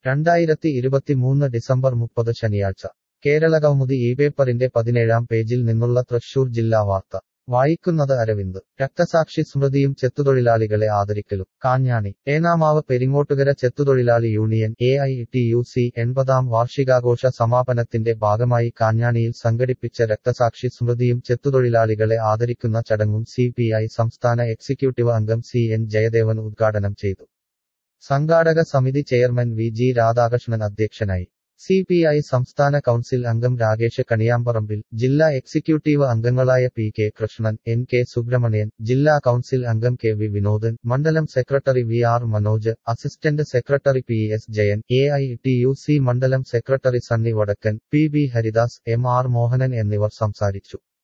രണ്ടായിരത്തി ഇരുപത്തിമൂന്ന് ഡിസംബർ മുപ്പത് ശനിയാഴ്ച കേരളകൗമുദി ഈ പേപ്പറിന്റെ പതിനേഴാം പേജിൽ നിന്നുള്ള തൃശൂർ ജില്ലാ വാർത്ത വായിക്കുന്നത് അരവിന്ദ് രക്തസാക്ഷി സ്മൃതിയും ചെത്തുതൊഴിലാളികളെ ആദരിക്കലും കാഞ്ഞാണി ഏനാമാവ് പെരിങ്ങോട്ടുകര ചെത്തുതൊഴിലാളി union A I T U C എൺപതാം വാർഷികാഘോഷ സമാപനത്തിന്റെ ഭാഗമായി കാഞ്ഞാണിയിൽ സംഘടിപ്പിച്ച രക്തസാക്ഷി സ്മൃതിയും ചെത്തുതൊഴിലാളികളെ ആദരിക്കുന്ന ചടങ്ങും സി പി ഐ സംസ്ഥാന എക്സിക്യൂട്ടീവ് അംഗം സി എൻ ജയദേവൻ ഉദ്ഘാടനം ചെയ്തു സംഘാടക സമിതി ചെയർമാൻ വി ജി രാധാകൃഷ്ണൻ അധ്യക്ഷനായി സി പി ഐ സംസ്ഥാന കൗൺസിൽ അംഗം രാകേഷ് കണിയാമ്പറമ്പിൽ ജില്ലാ എക്സിക്യൂട്ടീവ് അംഗങ്ങളായ P K Krishnan N K Subramanian ജില്ലാ കൗൺസിൽ അംഗം കെ വി വിനോദൻ മണ്ഡലം secretary V R Manoj assistant secretary P S Jayan A I T U C മണ്ഡലം secretary Sunny Vadakkan P B Haridas M R Mohanan എന്നിവർ സംസാരിച്ചു